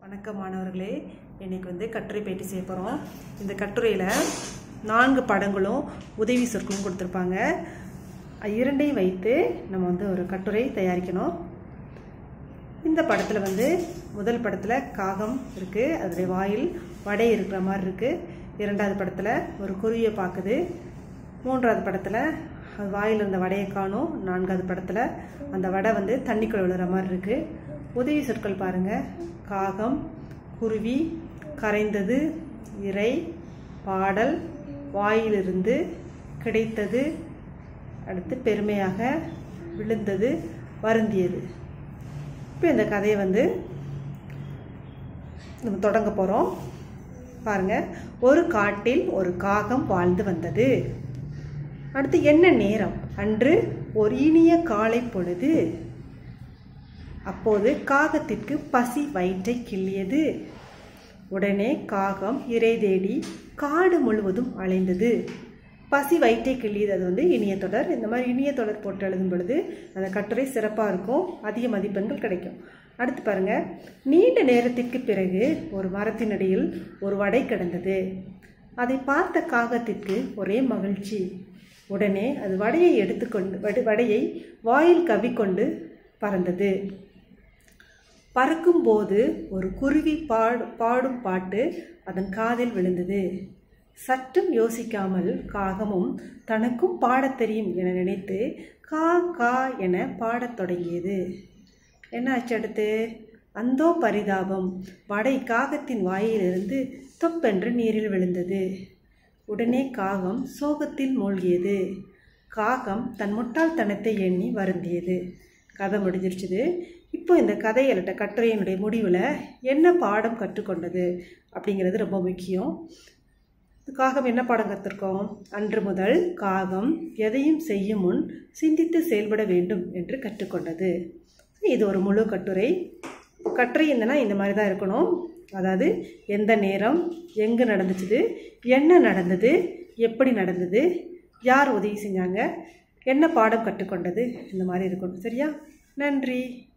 வணக்கம் மாணவர்களே இன்னைக்கு வந்து கட்டுரை பேட்டி செய்ய போகிறோம் இந்த கட்டுரையில் நான்கு படங்களும் உதவி சொற்களும் கொடுத்துருப்பாங்க அது இரண்டையும் வைத்து நம்ம வந்து ஒரு கட்டுரை தயாரிக்கணும் இந்த படத்தில் வந்து முதல் படத்தில் காகம் இருக்குது அதோடைய வாயில் வடை இருக்கிற மாதிரி இருக்குது இரண்டாவது படத்தில் ஒரு குருவியை பார்க்குது மூன்றாவது படத்தில் அது வாயில் இருந்த வடையை காணும் நான்காவது படத்தில் அந்த வடை வந்து தண்ணிக்குள்ள விழுற மாதிரி இருக்குது உதவி சொற்கள் பாருங்கள் காகம் குருவி கரைந்தது இறை பாடல் வாயிலிருந்து கிடைத்தது அடுத்து பெருமையாக விழுந்தது வருந்தியது இப்போ இந்த கதையை வந்து நம்ம தொடங்க போகிறோம் பாருங்க ஒரு காட்டில் ஒரு காகம் வாழ்ந்து வந்தது அடுத்து என்ன நேரம் அன்று ஒரு இனிய காலை பொழுது அப்போது காகத்திற்கு பசி வயிற்றை கிள்ளியது உடனே காகம் இறை தேடி காடு முழுவதும் அலைந்தது பசி வயிற்றை கிள்ளியது அது வந்து இனிய தொடர் இந்த மாதிரி இனிய தொடர் போட்டு எழுதும் பொழுது அந்த கட்டுரை சிறப்பாக இருக்கும் அதிக மதிப்பெண்கள் கிடைக்கும் அடுத்து பாருங்க நீண்ட நேரத்திற்கு பிறகு ஒரு மரத்தினடியில் ஒரு வடை கிடந்தது அதை பார்த்த காகத்திற்கு ஒரே மகிழ்ச்சி உடனே அது வடையை எடுத்துக்கொண்டு வடை வடையை வாயில் கவ்விக்கொண்டு பறந்தது பறக்கும்போது ஒரு குருவி பாடு பாடும் பாட்டு அதன் காதில் விழுந்தது சற்றும் யோசிக்காமல் காகமும் தனக்கும் பாடத் தெரியும் என நினைத்து கா கா என பாடத் தொடங்கியது என்ன ஆச்சு அடுத்து அந்தோ பரிதாபம் வடை காகத்தின் வாயிலிருந்து தொப்பென்று நீரில் விழுந்தது உடனே காகம் சோகத்தில் மூழ்கியது காகம் தன் முட்டாள்தனத்தை எண்ணி வருந்தியது கதை முடிஞ்சிருச்சுது இப்போ இந்த கதையில்ட்ட கட்டுரையினுடைய முடிவில் என்ன பாடம் கற்றுக்கொண்டது அப்படிங்கிறது ரொம்ப முக்கியம் காகம் என்ன பாடம் கற்றுருக்கோம் அன்று முதல் காகம் எதையும் செய்யும் முன் சிந்தித்து செயல்பட வேண்டும் என்று கற்றுக்கொண்டது இது ஒரு முழு கட்டுரை கட்டுரை இருந்தனா இந்த மாதிரி தான் இருக்கணும் அதாவது எந்த நேரம் எங்கே நடந்துச்சுது என்ன நடந்தது எப்படி நடந்தது யார் உதவி செஞ்சாங்க என்ன பாடம் கற்றுக்கொண்டது இந்த மாதிரி இருக்கணும் சரியா நன்றி